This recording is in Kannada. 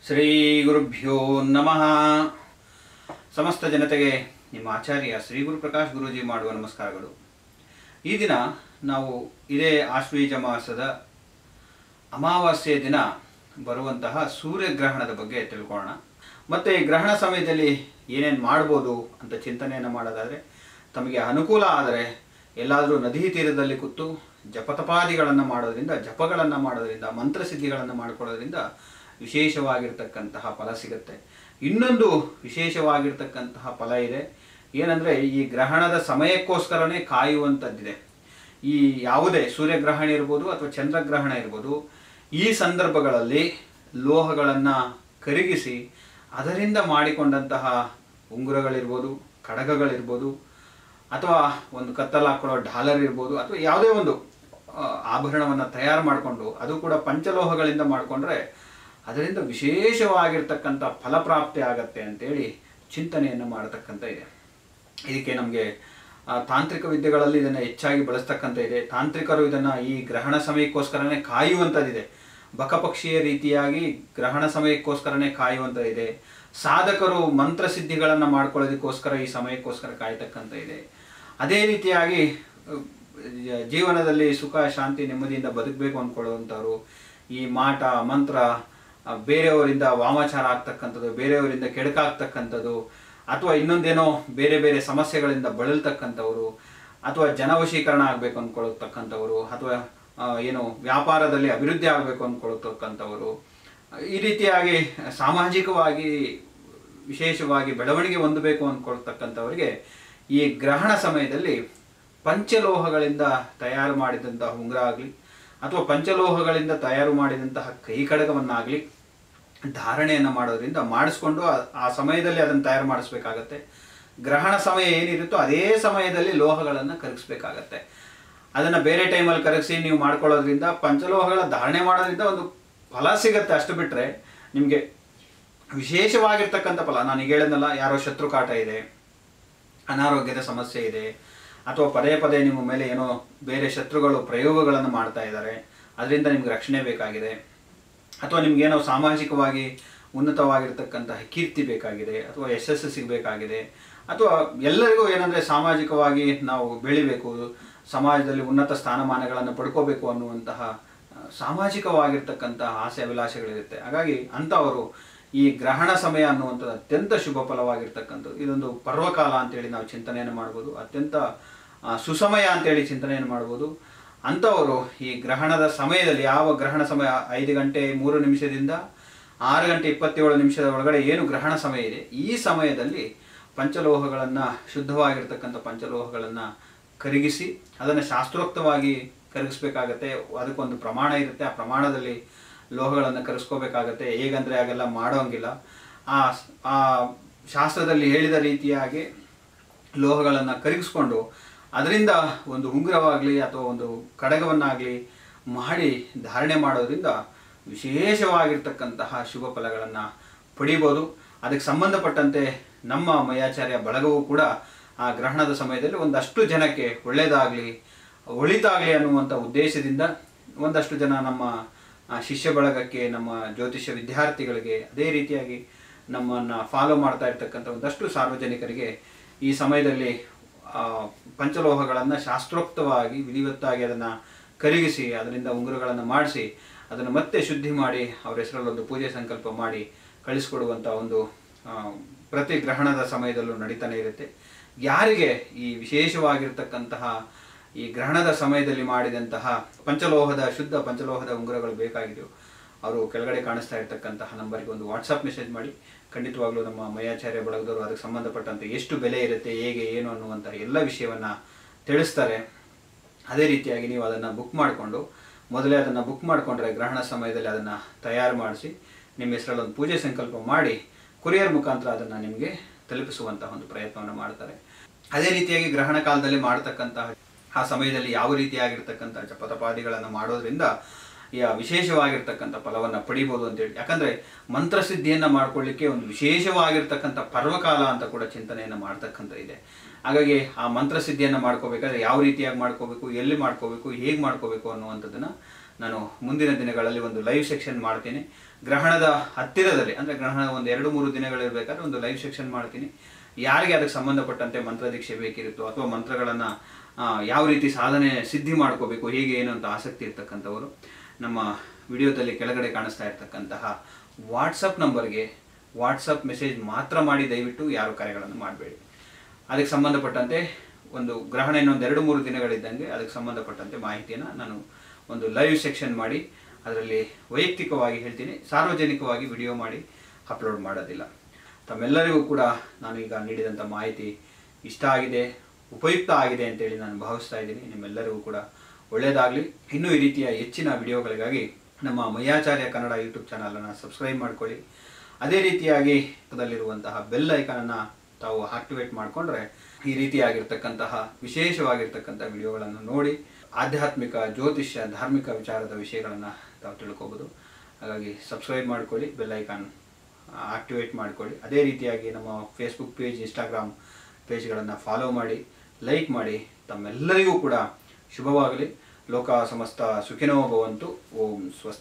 ಶ್ರೀ ಗುರುಭ್ಯೋ ನಮಃ ಸಮಸ್ತ ಜನತೆಗೆ ನಿಮ್ಮ ಆಚಾರ್ಯ ಶ್ರೀ ಗುರು ಪ್ರಕಾಶ್ ಗುರೂಜಿ ಮಾಡುವ ನಮಸ್ಕಾರಗಳು ಈ ದಿನ ನಾವು ಇದೇ ಆಶ್ವೀಜ ಮಾಸದ ಅಮಾವಾಸ್ಯೆಯ ದಿನ ಬರುವಂತಹ ಸೂರ್ಯಗ್ರಹಣದ ಬಗ್ಗೆ ತಿಳ್ಕೊಳ್ಳೋಣ ಮತ್ತು ಈ ಗ್ರಹಣ ಸಮಯದಲ್ಲಿ ಏನೇನು ಮಾಡ್ಬೋದು ಅಂತ ಚಿಂತನೆಯನ್ನು ಮಾಡೋದಾದರೆ ತಮಗೆ ಅನುಕೂಲ ಆದರೆ ಎಲ್ಲಾದರೂ ನದಿ ತೀರದಲ್ಲಿ ಕೂತು ಜಪತಪಾದಿಗಳನ್ನು ಮಾಡೋದ್ರಿಂದ ಜಪಗಳನ್ನು ಮಾಡೋದ್ರಿಂದ ಮಂತ್ರಸಿದ್ಧಿಗಳನ್ನು ಮಾಡ್ಕೊಳ್ಳೋದ್ರಿಂದ ವಿಶೇಷವಾಗಿರ್ತಕ್ಕಂತಹ ಫಲ ಸಿಗುತ್ತೆ ಇನ್ನೊಂದು ವಿಶೇಷವಾಗಿರ್ತಕ್ಕಂತಹ ಫಲ ಇದೆ ಏನಂದರೆ ಈ ಗ್ರಹಣದ ಸಮಯಕ್ಕೋಸ್ಕರನೇ ಕಾಯುವಂಥದ್ದಿದೆ ಈ ಯಾವುದೇ ಸೂರ್ಯಗ್ರಹಣ ಇರ್ಬೋದು ಅಥವಾ ಚಂದ್ರಗ್ರಹಣ ಇರ್ಬೋದು ಈ ಸಂದರ್ಭಗಳಲ್ಲಿ ಲೋಹಗಳನ್ನು ಕರಗಿಸಿ ಅದರಿಂದ ಮಾಡಿಕೊಂಡಂತಹ ಉಂಗುರಗಳಿರ್ಬೋದು ಕಡಗಗಳಿರ್ಬೋದು ಅಥವಾ ಒಂದು ಕತ್ತಲು ಹಾಕೊಳ್ಳೋ ಡಾಲರ್ ಇರ್ಬೋದು ಅಥವಾ ಯಾವುದೇ ಒಂದು ಆಭರಣವನ್ನು ತಯಾರು ಮಾಡಿಕೊಂಡು ಅದು ಕೂಡ ಪಂಚಲೋಹಗಳಿಂದ ಮಾಡಿಕೊಂಡ್ರೆ ಅದರಿಂದ ವಿಶೇಷವಾಗಿರ್ತಕ್ಕಂಥ ಫಲಪ್ರಾಪ್ತಿ ಆಗತ್ತೆ ಅಂತೇಳಿ ಚಿಂತನೆಯನ್ನು ಮಾಡತಕ್ಕಂಥ ಇದೆ ಇದಕ್ಕೆ ನಮಗೆ ತಾಂತ್ರಿಕ ವಿದ್ಯೆಗಳಲ್ಲಿ ಇದನ್ನು ಹೆಚ್ಚಾಗಿ ಬಳಸ್ತಕ್ಕಂಥ ಇದೆ ತಾಂತ್ರಿಕರು ಇದನ್ನು ಈ ಗ್ರಹಣ ಸಮಯಕ್ಕೋಸ್ಕರನೇ ಕಾಯುವಂಥದ್ದಿದೆ ಬಕಪಕ್ಷಿಯ ರೀತಿಯಾಗಿ ಗ್ರಹಣ ಸಮಯಕ್ಕೋಸ್ಕರನೇ ಕಾಯುವಂಥದ್ದಿದೆ ಸಾಧಕರು ಮಂತ್ರಸಿದ್ಧಿಗಳನ್ನು ಮಾಡ್ಕೊಳ್ಳೋದಕ್ಕೋಸ್ಕರ ಈ ಸಮಯಕ್ಕೋಸ್ಕರ ಕಾಯ್ತಕ್ಕಂಥ ಇದೆ ಅದೇ ರೀತಿಯಾಗಿ ಅಹ್, ಜೀವನದಲ್ಲಿ ಸುಖ ಶಾಂತಿ ನೆಮ್ಮದಿಯಿಂದ ಬದುಕಬೇಕು ಅಂದ್ಕೊಳ್ಳುವಂಥವ್ರು ಈ ಮಾಟ ಮಂತ್ರ ಆ, ಬೇರೆಯವರಿಂದ ವಾಮಾಚಾರ ಆಗ್ತಕ್ಕಂಥದ್ದು ಬೇರೆಯವರಿಂದ ಕೆಡಕಾಗ್ತಕ್ಕಂಥದ್ದು ಅಥವಾ ಇನ್ನೊಂದೇನೋ ಬೇರೆ ಬೇರೆ ಸಮಸ್ಯೆಗಳಿಂದ ಬಳಲ್ತಕ್ಕಂಥವ್ರು ಅಥವಾ ಜನವಶೀಕರಣ ಆಗಬೇಕು ಅಂದ್ಕೊಳ್ತಕ್ಕಂಥವ್ರು ಅಥವಾ ಆ, ಏನು ವ್ಯಾಪಾರದಲ್ಲಿ ಅಭಿವೃದ್ಧಿ ಆಗಬೇಕು ಅಂದ್ಕೊಳ್ತಕ್ಕಂಥವ್ರು ಈ ರೀತಿಯಾಗಿ ಸಾಮಾಜಿಕವಾಗಿ ವಿಶೇಷವಾಗಿ ಬೆಳವಣಿಗೆ ಹೊಂದಬೇಕು ಅಂದ್ಕೊಳ್ತಕ್ಕಂಥವರಿಗೆ ಈ ಗ್ರಹಣ ಸಮಯದಲ್ಲಿ ಪಂಚಲೋಹಗಳಿಂದ ತಯಾರು ಮಾಡಿದಂತಹ ಉಂಗುರ ಆಗಲಿ ಅಥವಾ ಪಂಚಲೋಹಗಳಿಂದ ತಯಾರು ಮಾಡಿದಂತಹ ಕೈ ಕಡಗವನ್ನಾಗಲಿ ಧಾರಣೆಯನ್ನು ಮಾಡೋದ್ರಿಂದ ಮಾಡಿಸ್ಕೊಂಡು ಆ- ಆ ಸಮಯದಲ್ಲಿ ಅದನ್ನು ತಯಾರು ಮಾಡಿಸ್ಬೇಕಾಗತ್ತೆ ಗ್ರಹಣ ಸಮಯ ಏನಿರುತ್ತೋ ಅದೇ ಸಮಯದಲ್ಲಿ ಲೋಹಗಳನ್ನು ಕರಗಿಸ್ಬೇಕಾಗತ್ತೆ ಅದನ್ನು ಬೇರೆ ಟೈಮಲ್ಲಿ ಕರಗಿಸಿ ನೀವು ಮಾಡ್ಕೊಳ್ಳೋದ್ರಿಂದ ಪಂಚಲೋಹಗಳ ಧಾರಣೆ ಮಾಡೋದ್ರಿಂದ ಒಂದು ಫಲ ಸಿಗತ್ತೆ ಅಷ್ಟು ಬಿಟ್ಟರೆ ನಿಮಗೆ ವಿಶೇಷವಾಗಿರ್ತಕ್ಕಂಥ ಫಲ ನಾನು ಈಗ ಹೇಳಿದ್ನಲ್ಲ ಯಾರೋ ಶತ್ರುಕಾಟ ಇದೆ ಅನಾರೋಗ್ಯದ ಸಮಸ್ಯೆ ಇದೆ ಅಥವಾ ಪದೇ ಪದೇ ನಿಮ್ಮ ಮೇಲೆ ಏನೋ ಬೇರೆ ಶತ್ರುಗಳು ಪ್ರಯೋಗಗಳನ್ನು ಮಾಡ್ತಾ ಇದ್ದಾರೆ ಅದರಿಂದ ನಿಮ್ಗೆ ರಕ್ಷಣೆ ಬೇಕಾಗಿದೆ ಅಥವಾ ನಿಮ್ಗೇನೋ ಸಾಮಾಜಿಕವಾಗಿ ಉನ್ನತವಾಗಿರ್ತಕ್ಕಂತಹ ಕೀರ್ತಿ ಬೇಕಾಗಿದೆ ಅಥವಾ ಯಶಸ್ಸು ಸಿಗಬೇಕಾಗಿದೆ ಅಥವಾ ಎಲ್ಲರಿಗೂ ಏನಂದರೆ ಸಾಮಾಜಿಕವಾಗಿ ನಾವು ಬೆಳಿಬೇಕು ಸಮಾಜದಲ್ಲಿ ಉನ್ನತ ಸ್ಥಾನಮಾನಗಳನ್ನು ಪಡ್ಕೋಬೇಕು ಅನ್ನುವಂತಹ ಆ, ಸಾಮಾಜಿಕವಾಗಿರ್ತಕ್ಕಂತಹ ಆಸೆ ಅಭಿಲಾಷೆಗಳಿರುತ್ತೆ ಹಾಗಾಗಿ ಅಂಥವರು ಈ ಗ್ರಹಣ ಸಮಯ ಅನ್ನುವಂಥದ್ದು ಅತ್ಯಂತ ಶುಭ ಫಲವಾಗಿರ್ತಕ್ಕಂಥದ್ದು ಇದೊಂದು ಪರ್ವಕಾಲ ಅಂತೇಳಿ ನಾವು ಚಿಂತನೆಯನ್ನು ಮಾಡ್ಬೋದು ಅತ್ಯಂತ ಆ, ಸುಸಮಯ ಅಂತೇಳಿ ಚಿಂತನೆಯನ್ನು ಮಾಡ್ಬೋದು ಅಂಥವರು ಈ ಗ್ರಹಣದ ಸಮಯದಲ್ಲಿ ಯಾವ ಗ್ರಹಣ ಸಮಯ ಐದು ಗಂಟೆ ಮೂರು ನಿಮಿಷದಿಂದ ಆರು ಗಂಟೆ ಇಪ್ಪತ್ತೇಳು ನಿಮಿಷದ ಒಳಗಡೆ ಏನು ಗ್ರಹಣ ಸಮಯ ಇದೆ ಈ ಸಮಯದಲ್ಲಿ ಪಂಚಲೋಹಗಳನ್ನು ಶುದ್ಧವಾಗಿರ್ತಕ್ಕಂಥ ಪಂಚಲೋಹಗಳನ್ನು ಕರಗಿಸಿ ಅದನ್ನು ಶಾಸ್ತ್ರೋಕ್ತವಾಗಿ ಕರಗಿಸ್ಬೇಕಾಗತ್ತೆ ಅದಕ್ಕೊಂದು ಪ್ರಮಾಣ ಇರುತ್ತೆ ಆ ಪ್ರಮಾಣದಲ್ಲಿ ಲೋಹಗಳನ್ನು ಕರೆಸ್ಕೋಬೇಕಾಗತ್ತೆ ಹೇಗಂದರೆ ಹಾಗೆಲ್ಲ ಮಾಡೋಂಗಿಲ್ಲ ಆ ಆ ಶಾಸ್ತ್ರದಲ್ಲಿ ಹೇಳಿದ ರೀತಿಯಾಗಿ ಲೋಹಗಳನ್ನು ಕರಗಿಸ್ಕೊಂಡು ಅದರಿಂದ ಒಂದು ಉಂಗುರವಾಗಲಿ ಅಥವಾ ಒಂದು ಕಡಗವನ್ನಾಗಲಿ ಮಾಡಿ ಧಾರಣೆ ಮಾಡೋದ್ರಿಂದ ವಿಶೇಷವಾಗಿರ್ತಕ್ಕಂತಹ ಶುಭ ಫಲಗಳನ್ನು ಪಡಿಬೋದು ಅದಕ್ಕೆ ಸಂಬಂಧಪಟ್ಟಂತೆ ನಮ್ಮ ಮಯಾಚಾರ್ಯ ಬಳಗವು ಕೂಡ ಆ ಗ್ರಹಣದ ಸಮಯದಲ್ಲಿ ಒಂದಷ್ಟು ಜನಕ್ಕೆ ಒಳ್ಳೆಯದಾಗಲಿ ಒಳಿತಾಗಲಿ ಅನ್ನುವಂಥ ಉದ್ದೇಶದಿಂದ ಒಂದಷ್ಟು ಜನ ನಮ್ಮ ಆ, ಶಿಷ್ಯ ಬಳಗಕ್ಕೆ ನಮ್ಮ ಜ್ಯೋತಿಷ್ಯ ವಿದ್ಯಾರ್ಥಿಗಳಿಗೆ ಅದೇ ರೀತಿಯಾಗಿ ನಮ್ಮನ್ನು ಫಾಲೋ ಮಾಡ್ತಾ ಇರ್ತಕ್ಕಂಥ ಒಂದಷ್ಟು ಸಾರ್ವಜನಿಕರಿಗೆ ಈ ಸಮಯದಲ್ಲಿ ಆ, ಪಂಚಲೋಹಗಳನ್ನು ಶಾಸ್ತ್ರೋಕ್ತವಾಗಿ ವಿಧಿವತ್ತಾಗಿ ಅದನ್ನು ಕರಗಿಸಿ ಅದರಿಂದ ಉಂಗುರಗಳನ್ನು ಮಾಡಿಸಿ ಅದನ್ನು ಮತ್ತೆ ಶುದ್ಧಿ ಮಾಡಿ ಅವರ ಹೆಸರಲ್ಲಿ ಒಂದು ಪೂಜೆ ಸಂಕಲ್ಪ ಮಾಡಿ ಕಳಿಸ್ಕೊಡುವಂಥ ಒಂದು ಆ, ಪ್ರತಿ ಗ್ರಹಣದ ಸಮಯದಲ್ಲೂ ನಡೀತಾನೆ ಇರುತ್ತೆ ಯಾರಿಗೆ ಈ ವಿಶೇಷವಾಗಿರ್ತಕ್ಕಂತಹ ಈ ಗ್ರಹಣದ ಸಮಯದಲ್ಲಿ ಮಾಡಿದಂತಹ ಪಂಚಲೋಹದ ಶುದ್ಧ ಪಂಚಲೋಹದ ಉಂಗುರಗಳು ಬೇಕಾಗಿದೆಯೋ ಅವರು ಕೆಳಗಡೆ ಕಾಣಿಸ್ತಾ ಇರ್ತಕ್ಕಂತಹ ನಂಬರ್ಗೆ ಒಂದು ವಾಟ್ಸಪ್ ಮೆಸೇಜ್ ಮಾಡಿ ಖಂಡಿತವಾಗ್ಲೂ ನಮ್ಮ ಮಯಾಚಾರ್ಯ ಬಳಗದವರು ಅದಕ್ಕೆ ಸಂಬಂಧಪಟ್ಟಂತೆ ಎಷ್ಟು ಬೆಲೆ ಇರುತ್ತೆ ಹೇಗೆ ಏನು ಅನ್ನುವಂಥ ಎಲ್ಲ ವಿಷಯವನ್ನು ತಿಳಿಸ್ತಾರೆ ಅದೇ ರೀತಿಯಾಗಿ ನೀವು ಅದನ್ನು ಬುಕ್ ಮಾಡಿಕೊಂಡು ಮೊದಲೇ ಅದನ್ನು ಬುಕ್ ಮಾಡಿಕೊಂಡ್ರೆ ಗ್ರಹಣ ಸಮಯದಲ್ಲಿ ಅದನ್ನು ತಯಾರು ಮಾಡಿಸಿ ನಿಮ್ಮ ಹೆಸರಲ್ಲಿ ಒಂದು ಪೂಜೆ ಸಂಕಲ್ಪ ಮಾಡಿ ಕೊರಿಯರ್ ಮುಖಾಂತರ ಅದನ್ನು ನಿಮಗೆ ತಲುಪಿಸುವಂತಹ ಒಂದು ಪ್ರಯತ್ನವನ್ನು ಮಾಡ್ತಾರೆ ಅದೇ ರೀತಿಯಾಗಿ ಗ್ರಹಣ ಕಾಲದಲ್ಲಿ ಮಾಡತಕ್ಕಂತಹ ಆ ಸಮಯದಲ್ಲಿ ಯಾವ ರೀತಿಯಾಗಿರ್ತಕ್ಕಂಥ ಜಪತಪಾದಿಗಳನ್ನು ಮಾಡೋದ್ರಿಂದ ಈ ವಿಶೇಷವಾಗಿರ್ತಕ್ಕಂಥ ಫಲವನ್ನು ಪಡಿಬೋದು ಅಂತೇಳಿ ಯಾಕಂದರೆ ಮಂತ್ರಸಿದ್ಧಿಯನ್ನು ಮಾಡ್ಕೊಳ್ಳಿಕ್ಕೆ ಒಂದು ವಿಶೇಷವಾಗಿರ್ತಕ್ಕಂಥ ಪರ್ವಕಾಲ ಅಂತ ಕೂಡ ಚಿಂತನೆಯನ್ನು ಮಾಡ್ತಕ್ಕಂಥ ಇದೆ ಹಾಗಾಗಿ ಆ ಮಂತ್ರಸಿದ್ಧಿಯನ್ನು ಮಾಡ್ಕೋಬೇಕಾದ್ರೆ ಯಾವ ರೀತಿಯಾಗಿ ಮಾಡ್ಕೋಬೇಕು ಎಲ್ಲಿ ಮಾಡ್ಕೋಬೇಕು ಹೇಗೆ ಮಾಡ್ಕೋಬೇಕು ಅನ್ನುವಂಥದ್ದನ್ನು ನಾನು ಮುಂದಿನ ದಿನಗಳಲ್ಲಿ ಒಂದು ಲೈವ್ ಸೆಕ್ಷನ್ ಮಾಡ್ತೀನಿ ಗ್ರಹಣದ ಹತ್ತಿರದಲ್ಲಿ ಅಂದರೆ ಗ್ರಹಣ ಒಂದು ಎರಡು ಮೂರು ದಿನಗಳಿರ್ಬೇಕಾದ್ರೆ ಒಂದು ಲೈವ್ ಸೆಕ್ಷನ್ ಮಾಡ್ತೀನಿ ಯಾರಿಗೆ ಅದಕ್ಕೆ ಸಂಬಂಧಪಟ್ಟಂತೆ ಮಂತ್ರ ದೀಕ್ಷೆ ಬೇಕಿರುತ್ತೋ ಅಥವಾ ಮಂತ್ರಗಳನ್ನು ಯಾವ ರೀತಿ ಸಾಧನೆ ಸಿದ್ಧಿ ಮಾಡ್ಕೋಬೇಕು ಹೇಗೆ ಏನು ಅಂತ ಆಸಕ್ತಿ ಇರ್ತಕ್ಕಂಥವರು ನಮ್ಮ ವಿಡಿಯೋದಲ್ಲಿ ಕೆಳಗಡೆ ಕಾಣಿಸ್ತಾ ಇರ್ತಕ್ಕಂತಹ ವಾಟ್ಸಪ್ ನಂಬರ್ಗೆ ವಾಟ್ಸಪ್ ಮೆಸೇಜ್ ಮಾತ್ರ ಮಾಡಿ ದಯವಿಟ್ಟು ಯಾರು ಕರೆಗಳನ್ನು ಮಾಡಬೇಡಿ ಅದಕ್ಕೆ ಸಂಬಂಧಪಟ್ಟಂತೆ ಒಂದು ಗ್ರಹಣ ಇನ್ನೊಂದು ಎರಡು ಮೂರು ದಿನಗಳಿದ್ದಂಗೆ ಅದಕ್ಕೆ ಸಂಬಂಧಪಟ್ಟಂತೆ ಮಾಹಿತಿಯನ್ನು ನಾನು ಒಂದು ಲೈವ್ ಸೆಕ್ಷನ್ ಮಾಡಿ ಅದರಲ್ಲಿ ವೈಯಕ್ತಿಕವಾಗಿ ಹೇಳ್ತೀನಿ ಸಾರ್ವಜನಿಕವಾಗಿ ವಿಡಿಯೋ ಮಾಡಿ ಅಪ್ಲೋಡ್ ಮಾಡೋದಿಲ್ಲ ತಮ್ಮೆಲ್ಲರಿಗೂ ಕೂಡ ನಾನು ಈಗ ನೀಡಿದಂಥ ಮಾಹಿತಿ ಇಷ್ಟ ಆಗಿದೆ ಉಪಯುಕ್ತ ಆಗಿದೆ ಅಂತೇಳಿ ನಾನು ಭಾವಿಸ್ತಾ ಇದ್ದೀನಿ ನಿಮ್ಮೆಲ್ಲರಿಗೂ ಕೂಡ ಒಳ್ಳೆಯದಾಗಲಿ ಇನ್ನೂ ಈ ರೀತಿಯ ಹೆಚ್ಚಿನ ವಿಡಿಯೋಗಳಿಗಾಗಿ ನಮ್ಮ ಮಯ್ಯಾಚಾರ್ಯ ಕನ್ನಡ ಯೂಟ್ಯೂಬ್ ಚಾನಲನ್ನು ಸಬ್ಸ್ಕ್ರೈಬ್ ಮಾಡ್ಕೊಳ್ಳಿ ಅದೇ ರೀತಿಯಾಗಿ ಪಕ್ಕದಲ್ಲಿರುವಂತಹ ಬೆಲ್ ಐಕಾನನ್ನು ತಾವು ಆಕ್ಟಿವೇಟ್ ಮಾಡಿಕೊಂಡ್ರೆ ಈ ರೀತಿಯಾಗಿರ್ತಕ್ಕಂತಹ ವಿಶೇಷವಾಗಿರ್ತಕ್ಕಂಥ ವಿಡಿಯೋಗಳನ್ನು ನೋಡಿ ಆಧ್ಯಾತ್ಮಿಕ ಜ್ಯೋತಿಷ್ಯ ಧಾರ್ಮಿಕ ವಿಚಾರದ ವಿಷಯಗಳನ್ನು ತಾವು ತಿಳ್ಕೊಬೋದು ಹಾಗಾಗಿ ಸಬ್ಸ್ಕ್ರೈಬ್ ಮಾಡ್ಕೊಳ್ಳಿ ಬೆಲ್ ಐಕಾನ್ ಆಕ್ಟಿವೇಟ್ ಮಾಡ್ಕೊಳ್ಳಿ ಅದೇ ರೀತಿಯಾಗಿ ನಮ್ಮ ಫೇಸ್ಬುಕ್ ಪೇಜ್ ಇನ್ಸ್ಟಾಗ್ರಾಮ್ ಪೇಜ್ಗಳನ್ನು ಫಾಲೋ ಮಾಡಿ ಲೈಕ್ ಮಾಡಿ ತಮ್ಮೆಲ್ಲರಿಗೂ ಕೂಡ ಶುಭವಾಗಲಿ ಲೋಕ ಸಮಸ್ತ ಸುಖಿನೋ ಭವಂತು ಓಂ ಸ್ವಸ್ತಿ